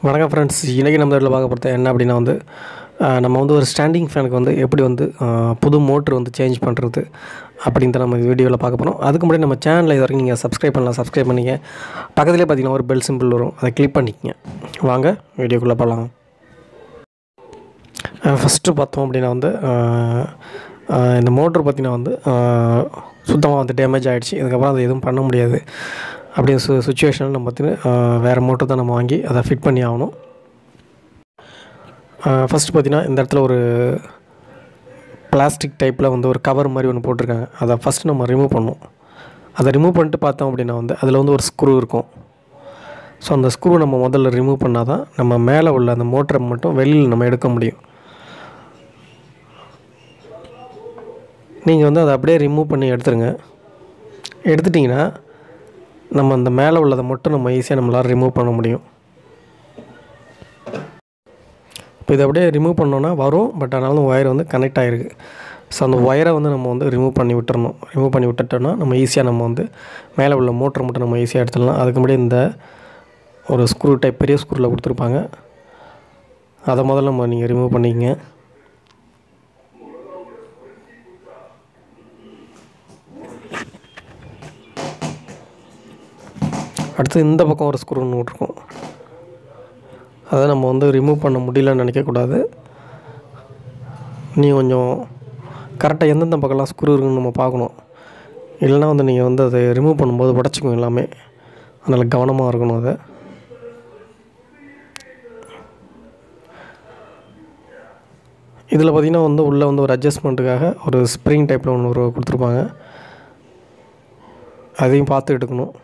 வணக்கம் ஃப்ரெண்ட்ஸ் இன்றைக்கி நம்ம இதில் பார்க்க போகிறது என்ன அப்படின்னா வந்து ஆஹ், நம்ம வந்து ஒரு ஸ்டாண்டிங் ஃபேனுக்கு வந்து எப்படி வந்து ஆஹ், புது மோட்ரு வந்து சேஞ்ச் பண்ணுறது அப்படின்ட்டு நம்ம வீடியோவில் பார்க்க போகிறோம் அதுக்கு முன்னாடி நம்ம சேனலில் இது வரைக்கும் நீங்கள் சப்ஸ்கிரைப் பண்ணலாம் சப்ஸ்கிரைப் பண்ணிங்க பக்கத்துலேயே பார்த்தீங்கன்னா ஒரு பெல் சிம்பிள் வரும் அதை கிளிக் பண்ணிக்கங்க வாங்க வீடியோக்குள்ளே போகலாம் ஃபஸ்ட்டு பார்த்தோம் அப்படின்னா வந்து ஆஹ், ஆஹ், இந்த மோட்ரு பார்த்தீங்கன்னா வந்து சுத்தமாக வந்து டேமேஜ் ஆகிடுச்சு இதுக்கப்புறம் அது எதுவும் பண்ண முடியாது அப்படிங்கிற சு சுச்சுவேஷனில் நம்ம பார்த்தீங்கன்னா வேறு மோட்ரு தான் நம்ம வாங்கி அதை ஃபிட் பண்ணி ஆகணும் ஃபஸ்ட்டு பார்த்தீங்கன்னா இந்த இடத்துல ஒரு பிளாஸ்டிக் டைப்பில் வந்து ஒரு கவர் மாதிரி ஒன்று போட்டிருக்காங்க அதை ஃபஸ்ட்டு நம்ம ரிமூவ் பண்ணணும் அதை ரிமூவ் பண்ணிட்டு பார்த்தோம் அப்படின்னா வந்து அதில் வந்து ஒரு ஸ்க்ரூ இருக்கும் ஸோ அந்த ஸ்க்ரூ நம்ம முதல்ல ரிமூவ் பண்ணால் தான் நம்ம மேலே உள்ள அந்த மோட்டரை மட்டும் வெளியில் நம்ம எடுக்க முடியும் நீங்கள் வந்து அதை அப்படியே ரிமூவ் பண்ணி எடுத்துருங்க எடுத்துட்டிங்கன்னா நம்ம அந்த மேலே உள்ளதை மட்டும் நம்ம ஈஸியாக நம்மளால் ரிமூவ் பண்ண முடியும் இப்போ இதை அப்படியே ரிமூவ் பண்ணோன்னா வரும் பட் ஆனாலும் ஒயர் வந்து கனெக்ட் ஆகிருக்கு ஸோ அந்த ஒயரை வந்து நம்ம வந்து ரிமூவ் பண்ணி விட்டுறணும் ரிமூவ் பண்ணி விட்டுட்டோன்னா நம்ம ஈஸியாக நம்ம வந்து மேலே உள்ள மோட்டர் மட்டும் நம்ம ஈஸியாக எடுத்துடலாம் அதுக்கு முன்னாடி இந்த ஒரு ஸ்க்ரூ டைப் பெரிய ஸ்க்ரூவில் கொடுத்துருப்பாங்க அதை முதல்ல நம்ம நீங்கள் ரிமூவ் பண்ணிக்கங்க அடுத்து இந்த பக்கம் ஒரு ஸ்க்ரூ ஒன்று விட்ருக்கோம் அதை நம்ம வந்து ரிமூவ் பண்ண முடியலன்னு நினைக்கக்கூடாது நீ கொஞ்சம் கரெக்டாக எந்தெந்த பக்கம்லாம் ஸ்க்ரூ இருக்குன்னு நம்ம பார்க்கணும் இல்லைன்னா வந்து நீங்கள் வந்து அதை ரிமூவ் பண்ணும்போது உடச்சிக்கும் எல்லாமே அதனால் கவனமாக இருக்கணும் அதை இதில் பார்த்திங்கன்னா வந்து உள்ளே வந்து ஒரு அட்ஜஸ்ட்மெண்ட்டுக்காக ஒரு ஸ்ப்ரிங் டைப்பில் ஒன்று ஒரு கொடுத்துருப்பாங்க அதையும் பார்த்து எடுக்கணும்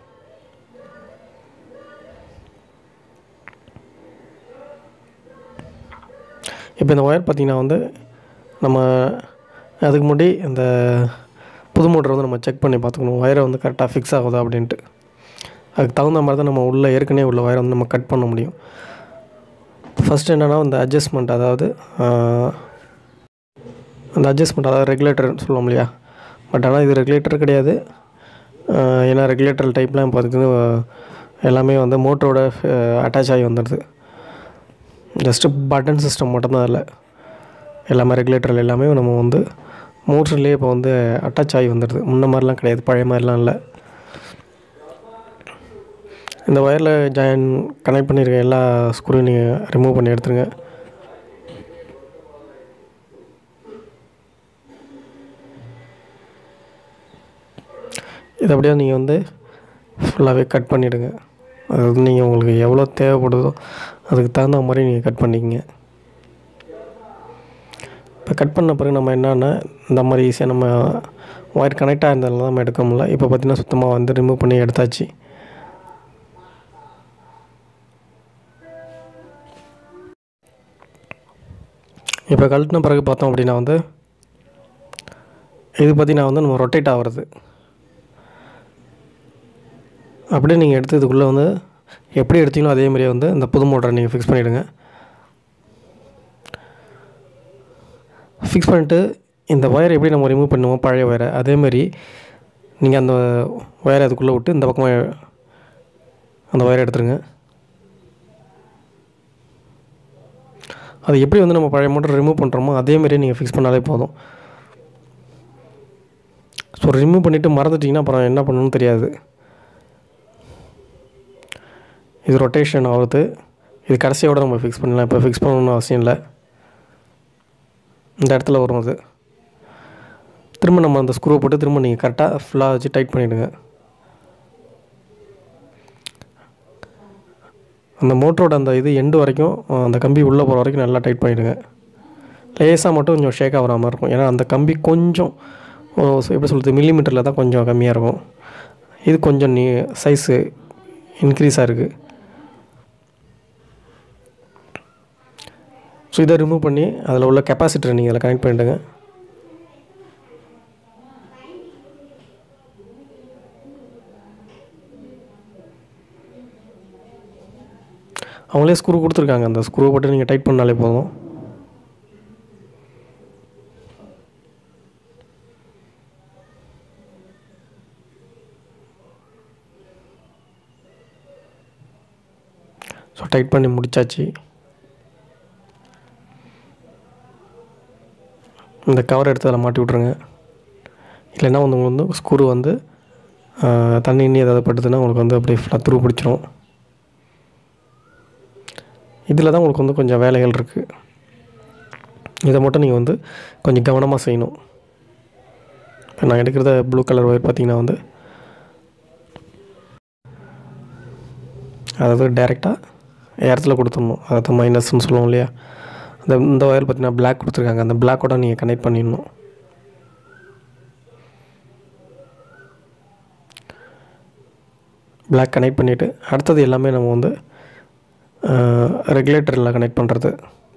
இப்போ இந்த ஒயர் பார்த்திங்கன்னா வந்து நம்ம அதுக்கு முன்னாடி இந்த புது மோட்டரை வந்து நம்ம செக் பண்ணி பார்த்துக்கணும் ஒயரை வந்து கரெக்டாக ஃபிக்ஸ் ஆகுதா அப்படின்ட்டு அதுக்கு தகுந்த மாதிரி தான் நம்ம உள்ளே ஏற்கனவே உள்ள ஒயரை வந்து நம்ம கட் பண்ண முடியும் ஃபஸ்ட்டு என்னென்னா இந்த அட்ஜஸ்ட்மெண்ட் அதாவது ஆஹ், அந்த அட்ஜஸ்ட்மெண்ட் அதாவது ரெகுலேட்டர்னு சொல்லுவோம் இல்லையா பட் ஆனால் இது ரெகுலேட்டர் கிடையாது ஆஹ், ஏன்னா ரெகுலேட்டர் டைப்லாம் இப்போ அதுக்கு எல்லாமே வந்து மோட்டரோட அட்டாச் ஆகி வந்துடுது ஜஸ்ட்டு பட்டன் சிஸ்டம் மட்டும்தான் அதில் எல்லாமே ரெகுலேட்டரில் எல்லாமே நம்ம வந்து மோட்டர்லேயே இப்போ வந்து அட்டாச் ஆகி வந்துடுது முன்ன மாதிரிலாம் கிடையாது பழைய மாதிரிலாம் இல்லை இந்த ஒயரில் ஜாயின் கனெக்ட் பண்ணியிருக்க எல்லா ஸ்க்ரூவையும் நீங்கள் ரிமூவ் பண்ணி எடுத்துருங்க இது அப்படியே நீங்கள் வந்து ஃபுல்லாகவே கட் பண்ணிவிடுங்க அது வந்து நீங்கள் உங்களுக்கு எவ்வளோ தேவைப்படுதோ அதுக்கு தகுந்த மாதிரி நீங்கள் கட் பண்ணிக்கங்க இப்போ கட் பண்ண பிறகு நம்ம என்னென்னா இந்த மாதிரி ஈஸியாக நம்ம ஒயர் கனெக்ட் ஆயிருந்ததுனால தான் நம்ம எடுக்க முடியல இப்போ பார்த்தீங்கன்னா சுத்தமாக வந்து ரிமூவ் பண்ணி எடுத்தாச்சு இப்போ கழட்டின பிறகு பார்த்தோம் அப்படின்னா வந்து இது பார்த்தீங்கன்னா வந்து நம்ம ரொட்டேட் ஆகிறது அப்படியே நீங்கள் எடுத்து இதுக்குள்ளே வந்து எப்படி எடுத்தீங்களோ அதே மாதிரியே வந்து இந்த புது மோட்டரை நீங்கள் ஃபிக்ஸ் பண்ணிவிடுங்க ஃபிக்ஸ் பண்ணிட்டு இந்த ஒயரை எப்படி நம்ம ரிமூவ் பண்ணுவோம் பழைய ஒயரை அதேமாதிரி நீங்கள் அந்த ஒயரை அதுக்குள்ளே விட்டு இந்த பக்கம் அந்த ஒயரை எடுத்துருங்க அது எப்படி வந்து நம்ம பழைய மோட்டர் ரிமூவ் பண்ணுறோமோ அதேமாரியே நீங்கள் ஃபிக்ஸ் பண்ணாலே போதும் ஸோ ரிமூவ் பண்ணிவிட்டு மறந்துட்டிங்கன்னா அப்புறம் என்ன பண்ணணும்னு தெரியாது இது ரொட்டேஷன் ஆகுது இது கடைசியோட நம்ம ஃபிக்ஸ் பண்ணலாம் இப்போ ஃபிக்ஸ் பண்ணணும்னு அவசியம் இல்லை இந்த இடத்துல வரும் அது திரும்ப நம்ம அந்த ஸ்க்ரூ போட்டு திரும்ப நீங்கள் கரெக்டாக ஃபுல்லாக வச்சு டைட் பண்ணிவிடுங்க அந்த மோட்டரோட அந்த இது எண்டு வரைக்கும் அஹ், அந்த கம்பி உள்ளே போகிற வரைக்கும் நல்லா டைட் பண்ணிவிடுங்க லேசாக மட்டும் கொஞ்சம் ஷேக் ஆகிற மாதிரி இருக்கும் ஏன்னா அந்த கம்பி கொஞ்சம் அஹ், எப்படி சொல்கிறது மில்லிமீட்டரில் தான் கொஞ்சம் கம்மியாக இருக்கும் இது கொஞ்சம் நீ சைஸு இன்க்ரீஸாக இருக்குது ஸோ இதை ரிமூவ் பண்ணி அதில் உள்ள கெப்பாசிட்டரை நீங்கள் அதில் கனெக்ட் பண்ணிவிடுங்க அவங்களே ஸ்க்ரூ கொடுத்துருக்காங்க அந்த ஸ்க்ரூ போட்டு நீங்கள் டைட் பண்ணாலே போதும் ஸோ டைட் பண்ணி முடிச்சாச்சு இந்த கவர் எடுத்து அதில் மாட்டி விட்ருங்க இல்லைன்னா வந்து உங்களுக்கு வந்து ஸ்க்ரூ வந்து ஆஹ், தண்ணி இன்னி ஏதாவது பட்டுதுன்னா உங்களுக்கு வந்து அப்படியே ஃபுல்லாக துரு பிடிச்சிரும் இதில் தான் உங்களுக்கு வந்து கொஞ்சம் வேலைகள் இருக்குது இதை மட்டும் நீங்கள் வந்து கொஞ்சம் கவனமாக செய்யணும் இப்போ நான் எடுக்கிறத ப்ளூ கலர் ஒயர் பார்த்தீங்கன்னா வந்து அதாவது டைரெக்டாக இடத்துல கொடுத்துடணும் அதாவது மைனஸ்ன்னு சொல்லுவோம் இல்லையா அந்த இந்த ஒயர் பார்த்தீங்கன்னா பிளாக் கொடுத்துருக்காங்க அந்த பிளாக்கோட நீங்கள் கனெக்ட் பண்ணிடணும் பிளாக் கனெக்ட் பண்ணிவிட்டு அடுத்தது எல்லாமே நம்ம வந்து ரெகுலேட்டரில் கனெக்ட் பண்ணுறது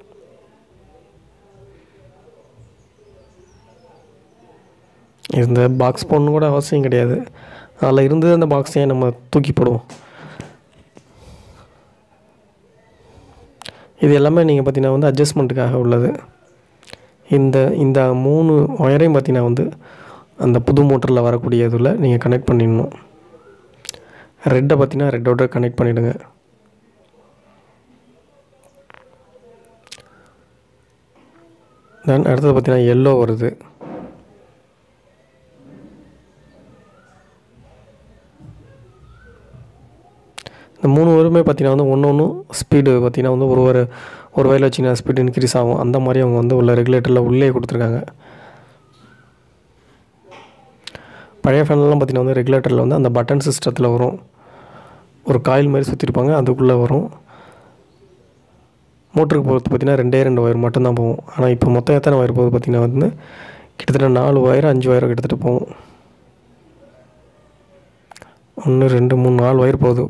இந்த பாக்ஸ் போடணும் கூட அவசியம் கிடையாது அதில் இருந்து அந்த பாக்ஸையே நம்ம தூக்கி போடுவோம் இது எல்லாமே நீங்கள் பார்த்தீங்கன்னா வந்து அட்ஜஸ்ட்மெண்ட்டுக்காக உள்ளது இந்த இந்த மூணு ஒயரையும் பார்த்தீங்கன்னா வந்து அந்த புது மோட்டரில் வரக்கூடிய இதில் நீங்கள் கனெக்ட் பண்ணிடணும் ரெட்டை பார்த்தீங்கன்னா ரெட்டோட கனெக்ட் பண்ணிவிடுங்க தென் அடுத்தது பார்த்தீங்கன்னா எல்லோ வருது இந்த மூணு வயருமே பார்த்தீங்கன்னா வந்து ஒன்று ஒன்று ஸ்பீடு பார்த்தீங்கன்னா வந்து ஒரு ஒரு ஒரு வயலில் வச்சிங்கன்னா ஸ்பீடு இன்க்ரீஸ் ஆகும் அந்த மாதிரி அவங்க வந்து உள்ள ரெகுலேட்டரில் உள்ளே கொடுத்துருக்காங்க பழைய ஃபேன்லாம் பார்த்தீங்கன்னா வந்து ரெகுலேட்டரில் வந்து அந்த பட்டன் சிஸ்டத்தில் வரும் ஒரு காயில் மாதிரி சுற்றிருப்பாங்க அதுக்குள்ளே வரும் மோட்டருக்கு போகிறது பார்த்தீங்கன்னா ரெண்டே ரெண்டு ஒயர் மட்டும்தான் போகும் ஆனால் இப்போ மொத்தம் எத்தனை ஒயர் போகுது பார்த்தீங்கன்னா வந்து கிட்டத்தட்ட நாலு ஒயர் அஞ்சு ஒயர் கிட்டத்தட்ட போகும் ஒன்று ரெண்டு மூணு நாலு ஒயர் போகுது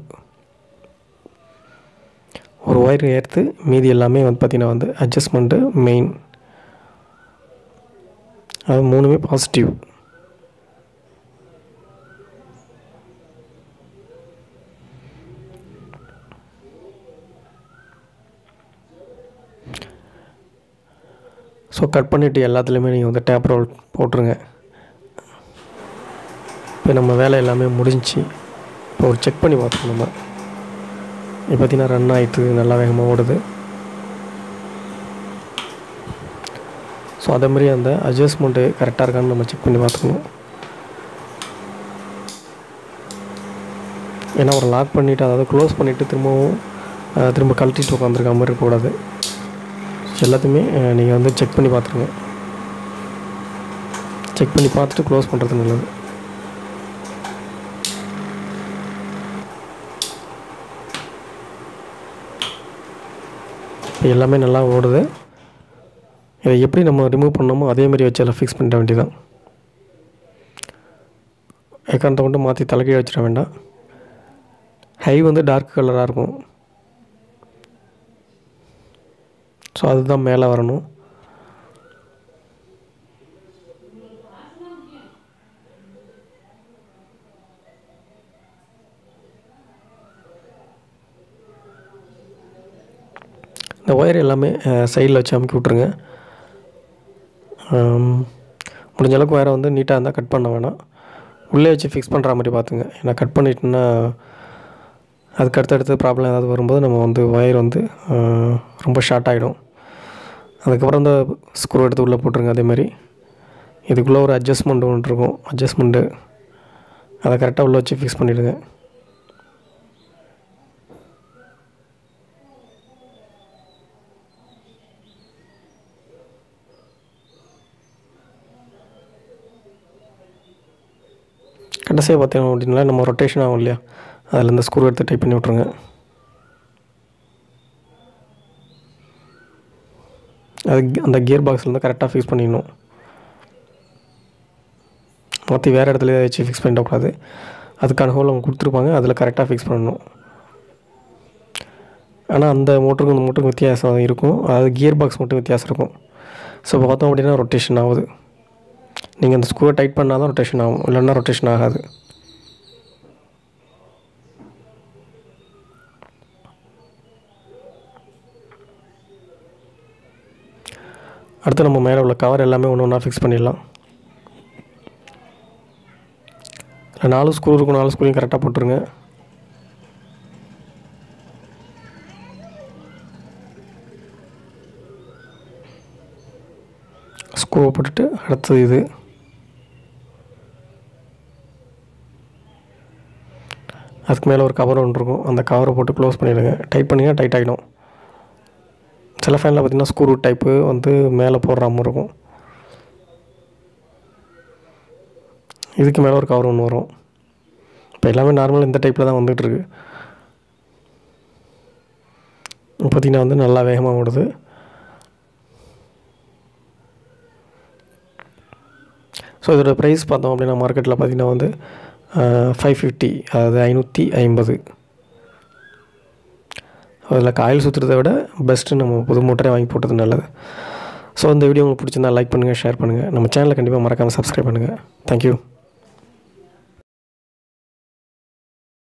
ஒரு ஒயர் ஏற்று மீதி எல்லாமே வந்து பார்த்திங்கன்னா வந்து அட்ஜஸ்ட்மெண்ட்டு மெயின் அது மூணுமே பாசிட்டிவ் ஸோ கட் பண்ணிவிட்டு எல்லாத்துலேயுமே நீங்கள் வந்து டேப் ரோல் போட்டுருங்க இப்போ நம்ம வேலை எல்லாமே முடிஞ்சிச்சு இப்போ ஒரு செக் பண்ணி பார்த்தோம் நம்ம இப்போ பார்த்தீங்கன்னா ரன் ஆகிட்டு நல்லா வேகமாக ஓடுது ஸோ அதே மாதிரி அந்த அட்ஜஸ்ட்மெண்ட்டு கரெக்டாக இருக்கான்னு நம்ம செக் பண்ணி பார்த்துக்கணும் ஏன்னா ஒரு லாக் பண்ணிவிட்டு அதாவது க்ளோஸ் பண்ணிவிட்டு திரும்பவும் அஹ், திரும்ப கழட்டிட்டு உட்காந்துருக்க மாதிரி இருக்கக்கூடாது எல்லாத்தையுமே நீங்கள் வந்து செக் பண்ணி பார்த்துருங்க செக் பண்ணி பார்த்துட்டு க்ளோஸ் பண்ணுறது நல்லது இப்போ எல்லாமே நல்லா ஓடுது இதை எப்படி நம்ம ரிமூவ் பண்ணோமோ அதே மாதிரி வச்சு எல்லாம் ஃபிக்ஸ் பண்ணிட வேண்டியதான் ஏக்காந்தம் கொண்டு மாற்றி தலைக்கீழ வச்சிட வேண்டாம் ஹை வந்து டார்க் கலராக இருக்கும் ஸோ அதுதான் மேலே வரணும் இந்த ஒயர் எல்லாமே சைடில் வச்சு அமுக்கி விட்ருங்க ஆம், முடிஞ்ச அளவுக்கு ஒயரை வந்து நீட்டாக இருந்தால் கட் பண்ண வேணாம் உள்ளே வச்சு ஃபிக்ஸ் பண்ணுற மாதிரி பார்த்துங்க ஏன்னா கட் பண்ணிட்டோன்னா அதுக்கு அடுத்தடுத்து ப்ராப்ளம் ஏதாவது வரும்போது நம்ம வந்து ஒயர் வந்து ஆ, ரொம்ப ஷார்ட் ஆகிடும் அதுக்கப்புறம் இந்த ஸ்க்ரூ எடுத்து உள்ளே போட்டுருங்க அதே மாதிரி இதுக்குள்ளே ஒரு அட்ஜஸ்ட்மெண்ட் ஒன்று இருக்கும் அட்ஜஸ்ட்மெண்ட்டு அதை கரெக்டாக உள்ளே வச்சு ஃபிக்ஸ் பண்ணிவிடுங்க கடைசியாக பார்த்தீங்க அப்படின்னா நம்ம ரொட்டேஷன் ஆகும் இல்லையா அதில் இந்த ஸ்க்ரூ எடுத்து டைப் பண்ணி விட்ருங்க அது கி- அந்த கியர் பாக்ஸ்லேருந்து கரெக்டாக ஃபிக்ஸ் பண்ணிடணும் மாற்றி வேறு இடத்துல வச்சு ஃபிக்ஸ் பண்ணிடக்கூடாது அதுக்கான ஹோல் அவங்க கொடுத்துருப்பாங்க அதில் கரெக்டாக ஃபிக்ஸ் பண்ணணும் ஆனால் அந்த மோட்டருக்கும் இந்த மோட்டருக்கும் வித்தியாசம் இருக்கும் அதாவது கியர் பாக்ஸ் மட்டும் வித்தியாசம் இருக்கும் ஸோ இப்போ பார்த்தோம் அப்படின்னா ரொட்டேஷன் ஆகுது நீங்கள் அந்த ஸ்க்ரூவை டைட் பண்ணால் தான் ரொட்டேஷன் ஆகும் இல்லைன்னா ரொட்டேஷன் ஆகாது அடுத்து நம்ம மேலே உள்ள கவர் எல்லாமே ஒன்று ஒன்றா ஃபிக்ஸ் பண்ணிடலாம் இல்லை நாலு ஸ்க்ரூ இருக்கும் நாலு ஸ்க்ரூலையும் கரெக்டாக போட்டுருங்க ஸ்க்ரூவை போட்டுட்டு அடுத்தது இது அதுக்கு மேலே ஒரு கவர் ஒன்று இருக்கும் அந்த கவரை போட்டு க்ளோஸ் பண்ணிவிடுங்க டைட் பண்ணிங்கன்னா டைட் ஆகிடும் சில ஃபேனில் பார்த்திங்கன்னா ஸ்க்ரூ டைப்பு வந்து மேலே போடுற மாதிரி இருக்கும் இதுக்கு மேலே ஒரு கவர் ஒன்று வரும் இப்போ எல்லாமே நார்மல் இந்த டைப்பில் தான் வந்துகிட்ருக்கு பார்த்திங்கன்னா வந்து நல்லா வேகமாக ஓடுது ஸோ இதோட ப்ரைஸ் பார்த்தோம் அப்படின்னா மார்க்கெட்டில் பார்த்திங்கன்னா வந்து ஃபைவ் ஃபிஃப்டி அதாவது ஐநூற்றி ஐம்பது அதில் காயில் சுற்றுறதை விட பெஸ்ட்டு நம்ம புது மோட்டரே வாங்கி போட்டது நல்லது ஸோ இந்த வீடியோ உங்களுக்கு பிடிச்சிருந்தா லைக் பண்ணுங்கள் ஷேர் பண்ணுங்கள் நம்ம சேனலை கண்டிப்பாக மறக்காமல் சப்ஸ்கிரைப் பண்ணுங்கள் தேங்க்யூ